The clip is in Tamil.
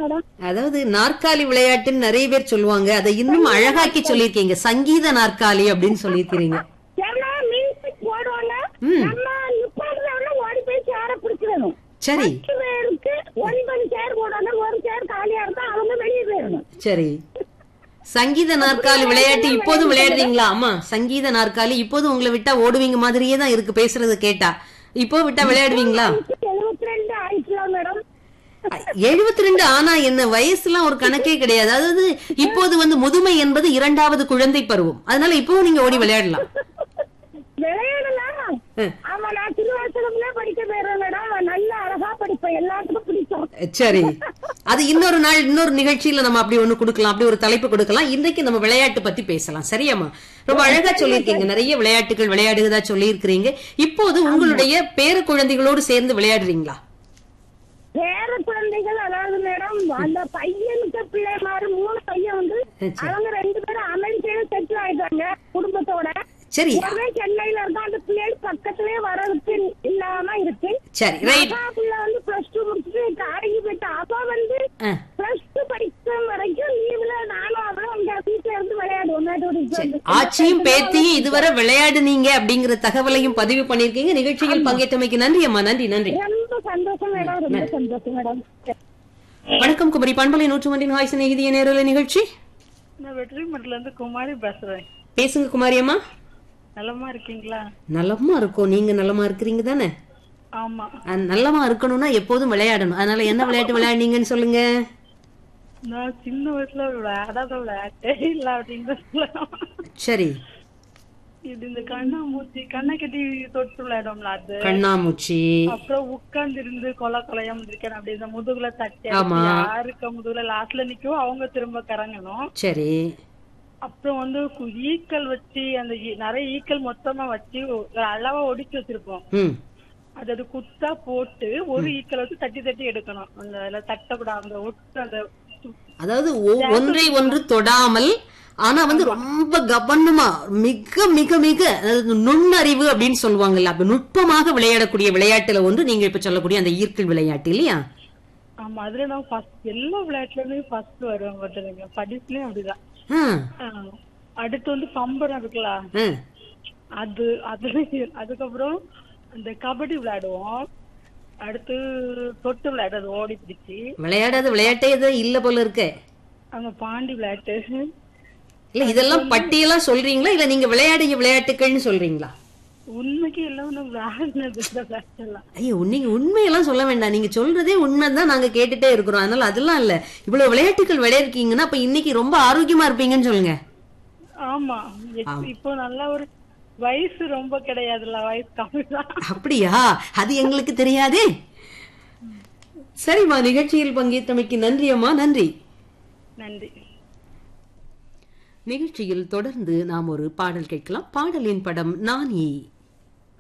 மேடம் அதாவது நாற்காலி விளையாட்டுன்னு நிறைய பேர் சொல்லுவாங்க அதை இன்னும் அழகாக்கி சொல்லியிருக்கீங்க சங்கீத நாற்காலி அப்படின்னு சொல்லியிருக்கிறீங்க ஏன்னா மியூசிக் போடுவாங்க ம். நம்ம நிப்பாடுறவங்க ஓடி போய் சேர பிடிச்சிடணும் சரி பத்து பேருக்கு ஒன்பது சேர் போடுவாங்க ஒரு சேர் காலியா இருந்தா அவங்க வெளியே போயிடணும் சரி சங்கீத நாற்காலி விளையாட்டு இப்போதும் விளையாடுறீங்களா அம்மா சங்கீத நாற்காலி இப்போதும் உங்களை விட்டா ஓடுவீங்க மாதிரியே தான் இருக்கு பேசுறது கேட்டா இப்போ விட்டா விளையாடுவீங்களா எழுபத்தி ரெண்டு ஆயிடுச்சுலாம் மேடம் எழுபத்தி ரெண்டு ஆனா என்ன வயசுலாம் ஒரு கணக்கே கிடையாது அதாவது இப்போது வந்து முதுமை என்பது இரண்டாவது குழந்தை பருவம் அதனால இப்பவும் நீங்க ஓடி விளையாடலாம் விளையாடலாம் ஆமா நான் திருவாசகம்ல படிக்க போயிடுறேன் மேடம் நல்ல அழகா படிப்பேன் எல்லாத்துக்கும் பிடிக்கும் சரி அது இன்னொரு நாள் இன்னொரு நிகழ்ச்சியில நம்ம அப்படி ஒண்ணு கொடுக்கலாம் அப்படி ஒரு தலைப்பு கொடுக்கலாம் இன்றைக்கு நம்ம விளையாட்டு பத்தி பேசலாம் சரியாம்மா ரொம்ப அழகா சொல்லியிருக்கீங்க நிறைய விளையாட்டுகள் விளையாடுகிறதா சொல்லியிருக்கிறீங்க இப்போது உங்களுடைய பேர குழந்தைகளோடு சேர்ந்து விளையாடுறீங்களா வேற குழந்தைகள் அதாவது மேடம் அந்த பையனுக்கு பிள்ளை மாதிரி மூணு பையன் வந்து சரி. அவங்க ரெண்டு பேரும் அமெரிக்கையில செட்டில் ஆயிட்டாங்க குடும்பத்தோட சரி ஒரே சென்னையில இருக்கா அந்த பிள்ளைகள் பக்கத்துலயே வரதுக்கு இல்லாம இருக்கு சரி ரைட் அப்பா பிள்ளை வந்து பிளஸ் டூ முடிச்சுட்டு காரைக்கு போயிட்டா அப்பா வந்து பிளஸ் டூ படிக்கிற வரைக்கும் லீவ்ல நானும் அவளும் அங்க வீட்டுல இருந்து விளையாடுவோம் மேட்டூருக்கு வந்து. ஆச்சியும் பேத்தியும் இதுவரை விளையாடுனீங்க அப்படிங்கிற தகவலையும் பதிவு பண்ணிருக்கீங்க நிகழ்ச்சியில் பங்கேற்றமைக்கு நன்றி அம்மா நன்றி நன்றி ரொம்ப சந்தோஷம் மேடம் ரொம்ப சந்தோஷம் மேடம் வணக்கம் குமரி பண்பலை நூற்று ஒன்றின் வாய்ஸ் நிகழ்ச்சிய நேரல நிகழ்ச்சி நான் வெற்றிமட்டில இருந்து குமாரி பேசுறேன் பேசுங்க குமாரி அம்மா நலமா இருக்கீங்களா நலமா இருக்கோம் நீங்க நலமா இருக்கிறீங்க தானே ஆமா அஹ் நல்லமா இருக்கணும்னா எப்போதும் விளையாடணும் அதனால என்ன விளையாட்டு விளையாடுனீங்கன்னு சொல்லுங்க நான் சின்ன வயசுல விளையாடாத விளையாட்டே இல்ல அப்படின்னு சொல்லலாம் சரி இது இந்த கண்ணாமூச்சி கண்ணை கட்டி தொட்டு விளையாடுவோம்ல அது கண்ணாமூச்சி அப்புறம் உட்கார்ந்து இருந்து கொலை கொலையா இருக்கேன் அப்படி இந்த முதுகுல தட்டி ஆமா. அடிச்சு யாருக்கு முதுகுல லாஸ்ட்ல நிக்கும் அவங்க திரும்ப கறங்கணும் சரி அப்புறம் வந்து கு- ஈக்கள் வச்சு அந்த ஈ- நிறைய ஈக்கள் மொத்தமா வச்சு ஒரு அளவா ஒடுக்கி வச்சிருப்போம் ம் அது அது குத்தா போட்டு ஒரு ஈக்கள் வச்சு தட்டி தட்டி எடுக்கணும் அந்த அதுல தட்டக்கூடாது அந்த ஒட்டு அந்த அதாவது ஒ- ஒன்றை ஒன்று தொடாமல் ஆனா வந்து ரொம்ப கவனமா மிக மிக மிக அதாவது நுண்ணறிவு அப்படின்னு சொல்லுவாங்கல்ல அப்ப நுட்பமாக விளையாடக்கூடிய விளையாட்டுல ஒன்று நீங்க இப்ப சொல்லக்கூடிய அந்த ஈர்க்கல் விளையாட்டு இல்லையா ஆமா அதுல நான் ஃபர்ஸ்ட் எல்லா விளையாட்டுலயுமே ஃபர்ஸ்ட் வருவேன் பார்த்துருங்க படிப்புலயும் அப்படிதான் ஆ, ஆஹ் அடுத்து வந்து பம்பரம் இருக்குல்ல ஆ. அது அதுல அதுக்கப்புறம் அந்த கபடி விளையாடுவோம் அடுத்து தொட்டு விளையாடுறது ஓடி பிடிச்சி விளையாடாத விளையாட்டே எதோ இல்ல போல இருக்கே அங்க பாண்டி விளையாட்டு இல்ல இதெல்லாம் பட்டியலா சொல்றீங்களா இல்ல நீங்க விளையாடிய விளையாட்டுகள்னு சொல்றீங்களா உண்மைக்கு எல்லாம் நான் விளையாடினது இந்த விளையாட்டு எல்லாம் ஐயோ நீங்க உண்மையெல்லாம் சொல்ல வேண்டாம் நீங்க சொல்றதே உண்மைதான் நாங்க கேட்டுட்டே இருக்கிறோம் அதனால அதெல்லாம் இல்ல இவ்வளவு விளையாட்டுகள் விளையாடுறீங்கன்னா அப்ப இன்னைக்கு ரொம்ப ஆரோக்கியமா இருப்பீங்கன்னு சொல்லுங்க ஆமா இப்ப- இப்போ நல்ல ஒரு வயசு ரொம்ப கிடையாதுல்ல வயசு கம்மிதான் அப்படியா அது எங்களுக்கு தெரியாதே சரிம்மா நிகழ்ச்சியில் பங்கேற்றமைக்கு நன்றி அம்மா நன்றி நன்றி நிகழ்ச்சியில் தொடர்ந்து நாம் ஒரு பாடல் கேட்கலாம் பாடலின் படம் நான் ஈ